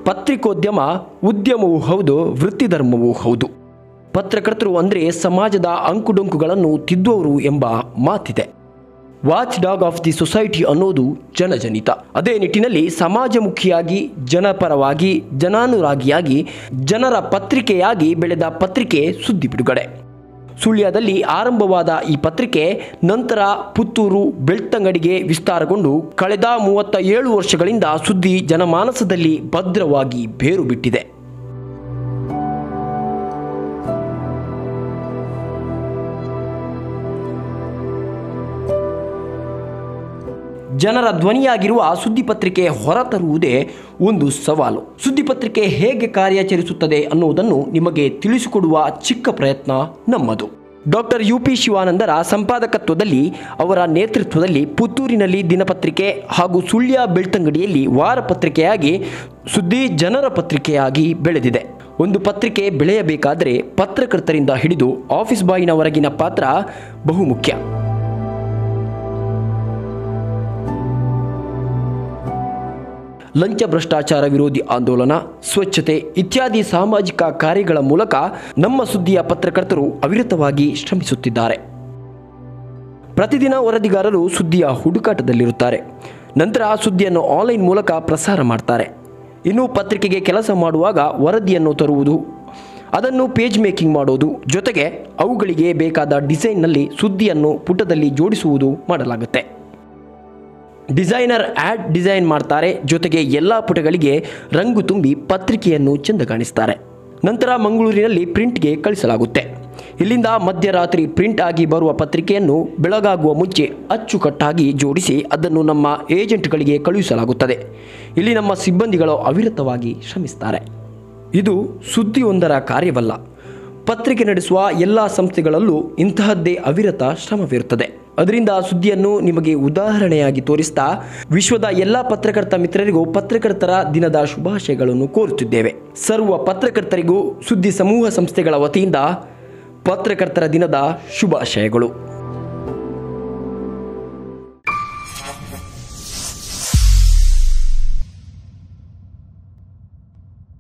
ಪತ್ರಿಕೋದ್ಯಮ ಉದ್ಯಮವೂ ಹೌದು ವೃತ್ತಿಧರ್ಮವೂ ಹೌದು ಪತ್ರಕರ್ತರು ಅಂದರೆ ಸಮಾಜದ ಅಂಕುಡೊಂಕುಗಳನ್ನು ತಿದ್ದುವವರು ಎಂಬ ಮಾತಿದೆ watch dog of the society ಅನ್ನೋದು ಜನಜನಿತ ಅದೇ ನಿಟ್ಟಿನಲ್ಲಿ ಸಮಾಜಮುಖಿಯಾಗಿ ಜನಪರವಾಗಿ ಜನಾನುರಾಗಿಯಾಗಿ ಜನರ ಪತ್ರಿಕೆಯಾಗಿ ಬೆಳೆದ ಪತ್ರಿಕೆ ಸುದ್ದಿ ಬಿಡುಗಡೆ ಸುಳ್ಯದಲ್ಲಿ ಆರಂಭವಾದ ಈ ಪತ್ರಿಕೆ ನಂತರ ಪುತ್ತೂರು ಬೆಳ್ತಂಗಡಿಗೆ ವಿಸ್ತಾರಗೊಂಡು ಕಳೆದ ಮೂವತ್ತ ಏಳು ವರ್ಷಗಳಿಂದ ಸುದ್ದಿ ಜನಮಾನಸದಲ್ಲಿ ಭದ್ರವಾಗಿ ಬೇರು ಬಿಟ್ಟಿದೆ ಜನರ ಧ್ವನಿಯಾಗಿರುವ ಸುದ್ದಿಪತ್ರಿಕೆ ಹೊರತರುವುದೇ ಒಂದು ಸವಾಲು ಸುದ್ದಿಪತ್ರಿಕೆ ಹೇಗೆ ಕಾರ್ಯಾಚರಿಸುತ್ತದೆ ಅನ್ನುವುದನ್ನು ನಿಮಗೆ ತಿಳಿಸಿಕೊಡುವ ಚಿಕ್ಕ ಪ್ರಯತ್ನ ನಮ್ಮದು ಡಾಕ್ಟರ್ ಯು ಪಿ ಶಿವಾನಂದರ ಸಂಪಾದಕತ್ವದಲ್ಲಿ ಅವರ ನೇತೃತ್ವದಲ್ಲಿ ಪುತ್ತೂರಿನಲ್ಲಿ ದಿನಪತ್ರಿಕೆ ಹಾಗೂ ಸುಳ್ಯ ಬೆಳ್ತಂಗಡಿಯಲ್ಲಿ ವಾರಪತ್ರಿಕೆಯಾಗಿ ಸುದ್ದಿ ಜನರ ಪತ್ರಿಕೆಯಾಗಿ ಬೆಳೆದಿದೆ ಒಂದು ಪತ್ರಿಕೆ ಬೆಳೆಯಬೇಕಾದರೆ ಪತ್ರಕರ್ತರಿಂದ ಹಿಡಿದು ಆಫೀಸ್ ಬಾಯಿನವರೆಗಿನ ಪಾತ್ರ ಬಹುಮುಖ್ಯ ಲಂಚ ಭ್ರಷ್ಟಾಚಾರ ವಿರೋಧಿ ಆಂದೋಲನ ಸ್ವಚ್ಛತೆ ಇತ್ಯಾದಿ ಸಾಮಾಜಿಕ ಕಾರ್ಯಗಳ ಮೂಲಕ ನಮ್ಮ ಸುದ್ದಿಯ ಪತ್ರಕರ್ತರು ಅವಿರತವಾಗಿ ಶ್ರಮಿಸುತ್ತಿದ್ದಾರೆ ಪ್ರತಿದಿನ ವರದಿಗಾರರು ಸುದ್ದಿಯ ಹುಡುಕಾಟದಲ್ಲಿರುತ್ತಾರೆ ನಂತರ ಆ ಸುದ್ದಿಯನ್ನು ಆನ್ಲೈನ್ ಮೂಲಕ ಪ್ರಸಾರ ಮಾಡ್ತಾರೆ ಇನ್ನು ಪತ್ರಿಕೆಗೆ ಕೆಲಸ ಮಾಡುವಾಗ ವರದಿಯನ್ನು ತರುವುದು ಅದನ್ನು ಪೇಜ್ ಮೇಕಿಂಗ್ ಮಾಡೋದು ಜೊತೆಗೆ ಅವುಗಳಿಗೆ ಬೇಕಾದ ಡಿಸೈನ್ನಲ್ಲಿ ಸುದ್ದಿಯನ್ನು ಪುಟದಲ್ಲಿ ಜೋಡಿಸುವುದು ಮಾಡಲಾಗುತ್ತೆ ಡಿಸೈನರ್ ಆ್ಯಡ್ ಡಿಸೈನ್ ಮಾಡ್ತಾರೆ ಜೊತೆಗೆ ಎಲ್ಲ ಪುಟಗಳಿಗೆ ರಂಗು ತುಂಬಿ ಪತ್ರಿಕೆಯನ್ನು ಚೆಂದ ಕಾಣಿಸ್ತಾರೆ ನಂತರ ಮಂಗಳೂರಿನಲ್ಲಿ ಪ್ರಿಂಟ್ಗೆ ಕಳಿಸಲಾಗುತ್ತೆ ಇಲ್ಲಿಂದ ಮಧ್ಯರಾತ್ರಿ ಪ್ರಿಂಟ್ ಆಗಿ ಬರುವ ಪತ್ರಿಕೆಯನ್ನು ಬೆಳಗಾಗುವ ಮುಂಚೆ ಅಚ್ಚುಕಟ್ಟಾಗಿ ಜೋಡಿಸಿ ಅದನ್ನು ನಮ್ಮ ಏಜೆಂಟ್ಗಳಿಗೆ ಕಳುಹಿಸಲಾಗುತ್ತದೆ ಇಲ್ಲಿ ನಮ್ಮ ಸಿಬ್ಬಂದಿಗಳು ಅವಿರತವಾಗಿ ಶ್ರಮಿಸ್ತಾರೆ ಇದು ಸುದ್ದಿಯೊಂದರ ಕಾರ್ಯವಲ್ಲ ಪತ್ರಿಕೆ ನಡೆಸುವ ಎಲ್ಲ ಸಂಸ್ಥೆಗಳಲ್ಲೂ ಇಂತಹದ್ದೇ ಅವಿರತ ಶ್ರಮವಿರುತ್ತದೆ ಅದರಿಂದ ಸುದ್ದಿಯನ್ನು ನಿಮಗೆ ಉದಾಹರಣೆಯಾಗಿ ತೋರಿಸ್ತಾ ವಿಶ್ವದ ಎಲ್ಲ ಪತ್ರಕರ್ತ ಮಿತ್ರರಿಗೂ ಪತ್ರಕರ್ತರ ದಿನದ ಶುಭಾಶಯಗಳನ್ನು ಕೋರುತ್ತಿದ್ದೇವೆ ಸರ್ವ ಪತ್ರಕರ್ತರಿಗೂ ಸುದ್ದಿ ಸಮೂಹ ಸಂಸ್ಥೆಗಳ ವತಿಯಿಂದ ಪತ್ರಕರ್ತರ ದಿನದ ಶುಭಾಶಯಗಳು